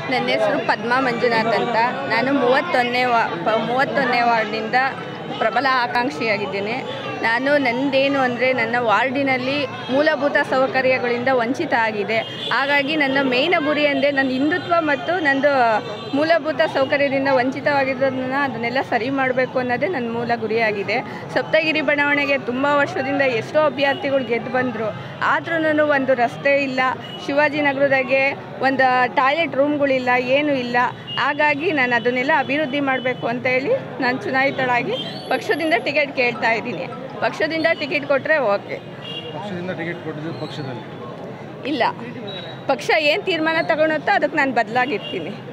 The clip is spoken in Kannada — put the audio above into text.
ನನ್ನ ಹೆಸರು ಪದ್ಮಾ ಮಂಜುನಾಥ್ ಅಂತ ನಾನು ಮೂವತ್ತೊಂದನೇ ವಾ ಪ- ಮೂವತ್ತೊಂದನೇ ವಾರ್ಡಿನಿಂದ ಪ್ರಬಲ ಆಕಾಂಕ್ಷಿಯಾಗಿದ್ದೇನೆ ನಾನು ನಂದೇನು ಅಂದರೆ ನನ್ನ ವಾರ್ಡಿನಲ್ಲಿ ಮೂಲಭೂತ ಸೌಕರ್ಯಗಳಿಂದ ವಂಚಿತ ಆಗಿದೆ ಹಾಗಾಗಿ ನನ್ನ ಮೇಯ್ನ ಗುರಿ ಅಂದರೆ ನನ್ನ ಹಿಂದುತ್ವ ಮತ್ತು ನಂದು ಮೂಲಭೂತ ಸೌಕರ್ಯದಿಂದ ವಂಚಿತವಾಗಿರೋದನ್ನ ಅದನ್ನೆಲ್ಲ ಸರಿ ಮಾಡಬೇಕು ಅನ್ನೋದೇ ನನ್ನ ಮೂಲ ಗುರಿಯಾಗಿದೆ ಸಪ್ತಗಿರಿ ಬಡಾವಣೆಗೆ ತುಂಬ ವರ್ಷದಿಂದ ಎಷ್ಟೋ ಅಭ್ಯರ್ಥಿಗಳು ಗೆದ್ದು ಬಂದರು ಆದ್ರೂ ಒಂದು ರಸ್ತೆ ಇಲ್ಲ ಶಿವಾಜಿನಗರದಾಗೆ ಒಂದು ಟಾಯ್ಲೆಟ್ ರೂಮ್ಗಳಿಲ್ಲ ಏನೂ ಇಲ್ಲ ಹಾಗಾಗಿ ನಾನು ಅದನ್ನೆಲ್ಲ ಅಭಿವೃದ್ಧಿ ಮಾಡಬೇಕು ಅಂತ ಹೇಳಿ ನಾನು ಚುನಾಯಿತಳಾಗಿ ಪಕ್ಷದಿಂದ ಟಿಕೆಟ್ ಕೇಳ್ತಾ ಇದ್ದೀನಿ ಪಕ್ಷದಿಂದ ಟಿಕೆಟ್ ಕೊಟ್ಟರೆ ಓಕೆ ಪಕ್ಷದಿಂದ ಟಿಕೆಟ್ ಕೊಟ್ಟಿದ್ದು ಪಕ್ಷದಲ್ಲಿ ಇಲ್ಲ ಪಕ್ಷ ಏನು ತೀರ್ಮಾನ ತಗೊಳುತ್ತೋ ಅದಕ್ಕೆ ನಾನು ಬದಲಾಗಿರ್ತೀನಿ